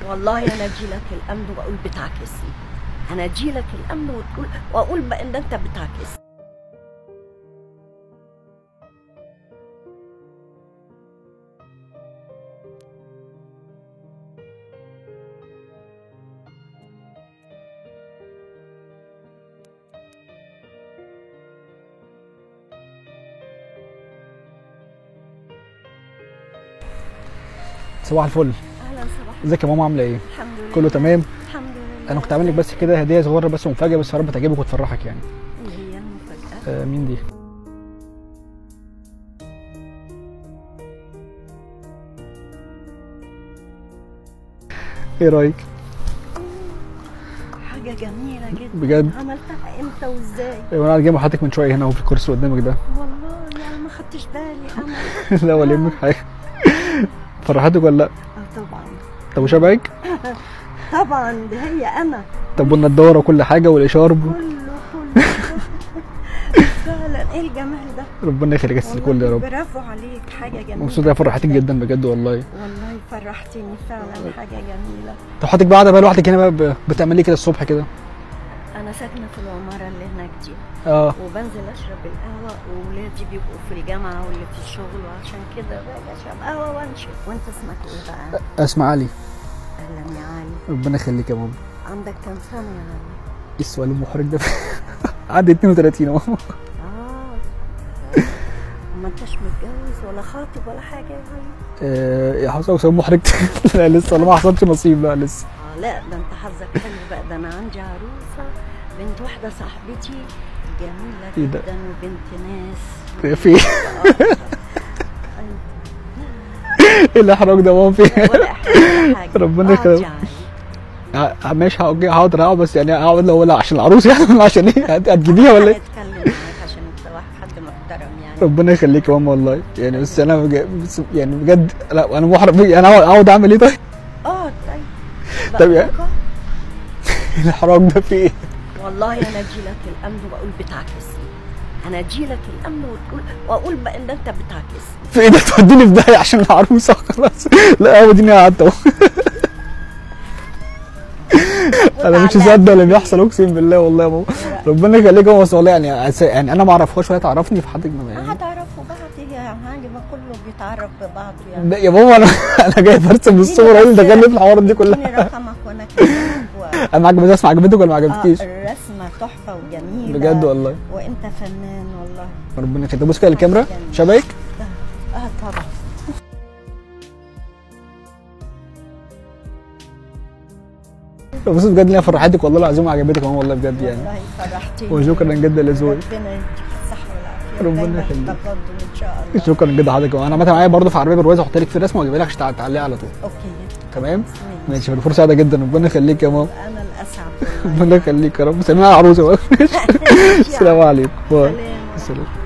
والله انا اجي لك الامن واقول بتعكسني انا اجي لك الامن وتقول واقول بقى ان انت بتعكسني صباح الفل اهلا صباح ازيك يا ماما عامله ايه الحمد لله كله تمام الحمد لله انا كنت عامل لك بس كده هديه صغيره بس مفاجاه بس يا رب تعجبك وتفرحك يعني اللي هي المفاجاه آه مين دي ايه رايك حاجه جميله جدا بجد عملتها امتى وازاي وانا قاعد جنب حضرتك من شويه هنا اهو في الكرسي قدامك ده والله يعني ما خدتش بالي انا لا ولا يهمك حاجه فرحتك ولا لا اه طبعا طب وشبهك طبعا دي هي انا طب والنضاره وكل حاجه والاشارب كله كله فعلا ايه الجمال ده ربنا يخليك يا ست الكل يا والله رب برافو عليك حاجه جميله مبسوط يا فرحتك جدا بجد والله والله فرحتني فعلا حاجه جميله طب حضرتك بقى قاعده بقى لوحدك هنا بقى ب- بتعملي ايه كده الصبح كده انا ساكنه في العماره اللي هناك دي اه وبنزل اشرب القهوه واولادي بيبقوا في الجامعه واللي في الشغل وعشان كده باجي اشرب قهوه وامشي وانت اسمك ايه بقى؟ اسمع علي اهلا يا علي ربنا يخليك يا ماما عندك كام سنه يا علي؟ ايه السؤال المحرج ده عندي 32 اهو اه ما انتش متجوز ولا خاطب ولا حاجه يا علي؟ آه، يا حصل سؤال محرج لا لسه والله ما حصلش نصيب لا لسه اه لا ده انت حظك حلو بقى ده انا عندي عروسه بنت واحده صاحبتي جميله ايه ده؟ جدا وبنت ناس في ايه ايه الاحراج ده ماما في إيه؟ ولا احنا ولا حاجه ربنا اقعد يا يخليك. علي. ع- ماشي هقعد هقعد اقعد بس يعني اقعد لو ولا عشان العروس يعني ولا عشان ايه هت- هتجيبيها ولا ايه هتكلم معاك عشان انت واحد حد محترم يعني ربنا يخليك يا ماما والله يعني بس انا بج... بس يعني بجد لا انا محرج انا اقعد أقعد اعمل ايه طيب اه طيب طب يا- بقى إيه الاحراج ده في ايه والله انا اجي لك الامن واقول بتعكسني انا اجي لك الامن وتقول واقول بقى ان انت بتعكسني في ايه ده توديني في داهيه عشان العروسه خلاص لا هو دي قعدت اهو انا مش مصدق اللي بيحصل اقسم بالله والله يا ماما ربنا يخليك يا ماما بس والله يعني أس- يعني انا ما اعرفهاش وهي تعرفني في حد ما يعني هتعرفوا بعض يا هاني ما كله بيتعرف ببعض يعني ده- يا ماما انا انا جاي برسم الصور ايه اللي دخلني في الحوارات دي اديني كلها رقمك وانا كلمك و... انا عجبتك اسمع عجبتك ولا ما آه عجبتكيش الرسمه تحفه وجميله بجد والله وانت فنان والله ربنا يخليك بص كده الكاميرا شبهك اه طبعا بص بجد انا فرحتك والله العظيم وعجبتك يا ماما والله بجد يعني والله فرحتني وشكرا جدا لذوقك ربنا يديك الصحه والعافيه ربنا ودايما يخليك. تقدم ان شاء الله شكرا جدا لحضرتك انا عامه معايا برضه في عربيه برواز احط لك في الرسمه واجيبها لك عشان تع- تعلقها على طول اوكي تمام ماشي. ماشي فرصه سعيده جدا ربنا يخليك يا ماما انا الاسعد والله ربنا يخليك يا رب سلام على العروسه بقى السلام عليكم باي. سلام. سلام